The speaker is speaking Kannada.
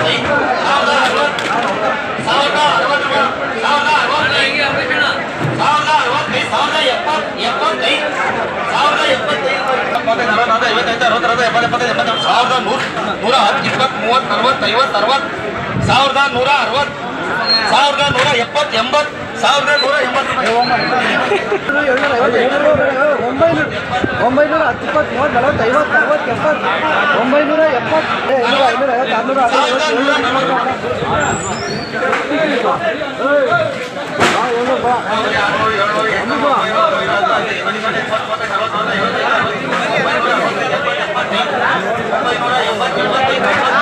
ಐವತ್ತೈದು ಸಾವಿರದ ಅರವತ್ತು ಸಾವಿರದ ಅರವತ್ತು ಸಾವಿರದ ಅರವತ್ತೈದು ಸಾವಿರದ ಅರವತ್ತೈದು ಸಾವಿರದ ಎಪ್ಪತ್ತು ಎಪ್ಪತ್ತೈದು ಸಾವಿರದ ಎಪ್ಪತ್ತೈದು ಎಪ್ಪತ್ತೈದು ಅರವತ್ತು ಐವತ್ತೈದು ಅರವತ್ತು ಅರವತ್ತು ಎಪ್ಪತ್ತು ಎಪ್ಪತ್ತೈದು ಎಪ್ಪತ್ತೈದು ಸಾವಿರದ ನೂರು ನೂರ ಹತ್ತು ಇಪ್ಪತ್ತು ಮೂವತ್ತು ನಲ್ವತ್ತು ಐವತ್ತು ಅರವತ್ತು ಸಾವಿರದ ನೂರ ಅರವತ್ತು ಸಾವಿರದ ನೂರ ಎಪ್ಪತ್ತು ಎಂಬತ್ತು ಸಾವಿರದ ನೂರ ಎಂಬತ್ತು ಒಂಬೈನೂರ ಒಂಬೈನೂರ ಹತ್ತು ಇಪ್ಪತ್ತು ಮೂವತ್ತು ನಲವತ್ತು ಐವತ್ತು ಅರವತ್ತು ಎಪ್ಪತ್ತು ಒಂಬೈನೂರ ಎಪ್ಪತ್ತು ಐನೂರ ಐನೂರ ಐವತ್ತು ಆರುನೂರ ಸಾವಿರದ ನೂರ ನಲವತ್ತು ಐನೂರ